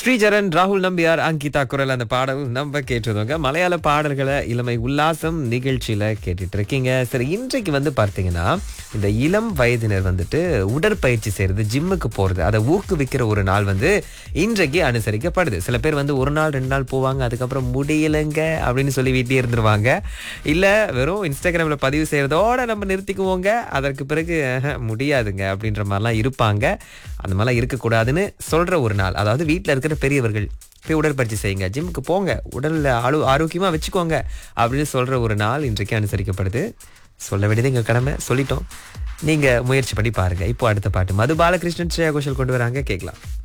ஸ்ரீஜரன் ராகுல் நம்பியார் அங்கிதா குரல் அந்த பாடல் நம்ம கேட்டிருந்தோங்க மலையாள பாடல்களை இளமை உல்லாசம் நிகழ்ச்சியில கேட்டுட்டு இருக்கீங்க சரி இன்றைக்கு வந்து பார்த்தீங்கன்னா இந்த இளம் வயதினர் வந்துட்டு உடற்பயிற்சி செய்யறது ஜிம்முக்கு போறது அதை ஊக்குவிக்கிற ஒரு நாள் வந்து இன்றைக்கு அனுசரிக்கப்படுது சில பேர் வந்து ஒரு நாள் ரெண்டு நாள் போவாங்க அதுக்கப்புறம் முடியலைங்க அப்படின்னு சொல்லி வீட்டிலே இருந்துருவாங்க இல்ல வெறும் இன்ஸ்டாகிராம்ல பதிவு செய்யறதோட நம்ம நிறுத்திக்குவோங்க அதற்கு பிறகு "ஆஹா, முடியாதுங்க அப்படின்ற மாதிரிலாம் இருப்பாங்க அந்த மாதிரிலாம் இருக்கக்கூடாதுன்னு சொல்ற ஒரு நாள் அதாவது வீட்டில் இருக்கிற பெரியவர்கள் போய் உடற்பயிற்சி செய்யுங்க ஜிம்முக்கு போங்க உடல்ல ஆளு ஆரோக்கியமா வச்சுக்கோங்க அப்படின்னு சொல்ற ஒரு நாள் இன்றைக்கு அனுசரிக்கப்படுது சொல்ல வேண்டியது எங்க கடமை சொல்லிட்டோம் நீங்க முயற்சி பண்ணி பாருங்க இப்போ அடுத்த பாட்டு மது பாலகிருஷ்ணன் ஸ்ரேயா கோஷல் கொண்டு வராங்க கேட்கலாம்